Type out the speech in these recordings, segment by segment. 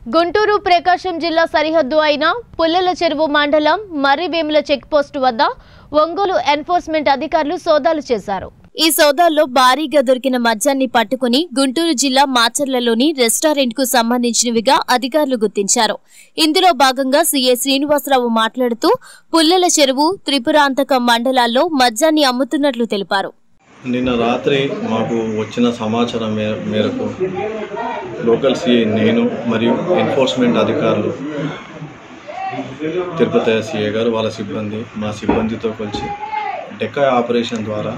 గుంటూరు ప్రకాశం జిల్లా సరిహద్దు అయిన పుల్లల చెరువు మండలం మర్రివేముల చెక్ పోస్టు వద్ద ఒంగోలు ఎన్ఫోర్స్మెంట్ అధికారులు సోదాలు చేశారు ఈ సోదాల్లో భారీగా దొరికిన మద్యాన్ని పట్టుకుని గుంటూరు జిల్లా మాచర్లలోని రెస్టారెంట్ కు సంబంధించినవిగా అధికారులు గుర్తించారు ఇందులో భాగంగా సీఏ శ్రీనివాసరావు మాట్లాడుతూ పుల్లల చెరువు త్రిపురాంతకం మండలాల్లో మద్యాన్ని అమ్ముతున్నట్లు తెలిపారు నిన్న రాత్రి మాకు వచ్చిన సమాచారం మే మేరకు లోకల్ సిఐ నేను మరియు ఎన్ఫోర్స్మెంట్ అధికారులు తిరుపతి సిఐ గారు వాళ్ళ సిబ్బంది మా సిబ్బందితో కలిసి డెక్కా ఆపరేషన్ ద్వారా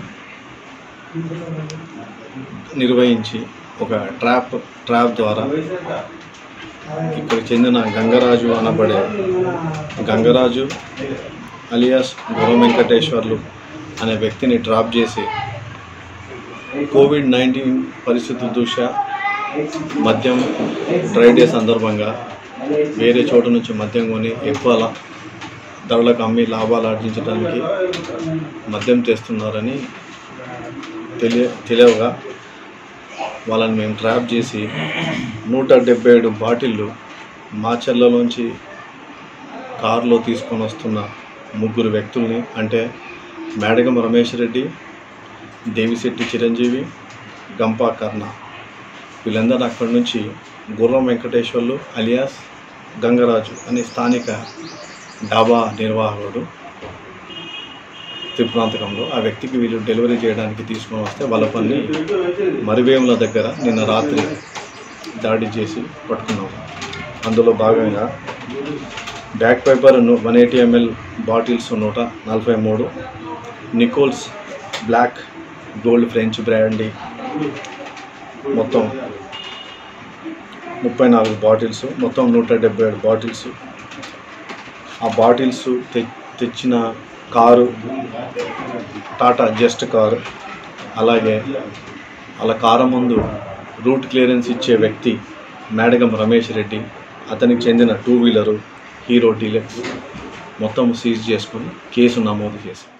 నిర్వహించి ఒక ట్రాప్ ట్రాప్ ద్వారా ఇక్కడ చెందిన గంగరాజు అనబడే గంగరాజు అలియాస్ గుర వెంకటేశ్వర్లు అనే వ్యక్తిని ట్రాప్ చేసి కోవిడ్ నైన్టీన్ పరిస్థితుల దృష్ట్యా మద్యం డ్రై డే సందర్భంగా వేరే చోట నుంచి మద్యం కొని ఎక్కువ లా- ధరలకు అమ్మి లాభాలు ఆర్జించడానికి మద్యం తెస్తున్నారని తెలియ తెలియగా వాళ్ళని మేము ట్రాప్ చేసి నూట డెబ్బై ఏడు బాటిళ్ళు మాచర్లలోంచి కారులో తీసుకొని వస్తున్న ముగ్గురు వ్యక్తుల్ని అంటే మేడగం రమేష్ రెడ్డి దేవిశెట్టి చిరంజీవి గంపా కర్ణ వీళ్ళందరూ అక్కడి నుంచి గుర్రం వెంకటేశ్వర్లు అలియాస్ గంగరాజు అనే స్థానిక డాబా నిర్వాహకుడు త్రిప్రాంతకంలో ఆ వ్యక్తికి వీళ్ళు డెలివరీ చేయడానికి తీసుకొని వస్తే వలపల్లి మరివేముల దగ్గర నిన్న రాత్రి దాడి చేసి పట్టుకున్నాం అందులో భాగంగా Bagpiper one eighty ML bottles నూట నలభై మూడు Nichols black gold French brandy మొత్తం ముప్పై నాలుగు బాటిల్స్ మొత్తం నూట డెబ్బై ఏడు బాటిల్స్ ఆ బాటిల్స్ తె తెచ్చిన కారు టాటా జస్ట్ కారు అలాగే అలా కారు ముందు రూట్ క్లియరెన్స్ ఇచ్చే వ్యక్తి మేడగం రమేష్ రెడ్డి అతనికి చెందిన టూ వీలరు హీరో డీలక్స్ మొత్తం సీజ్ చేసుకొని కేసు నమోదు చేశాం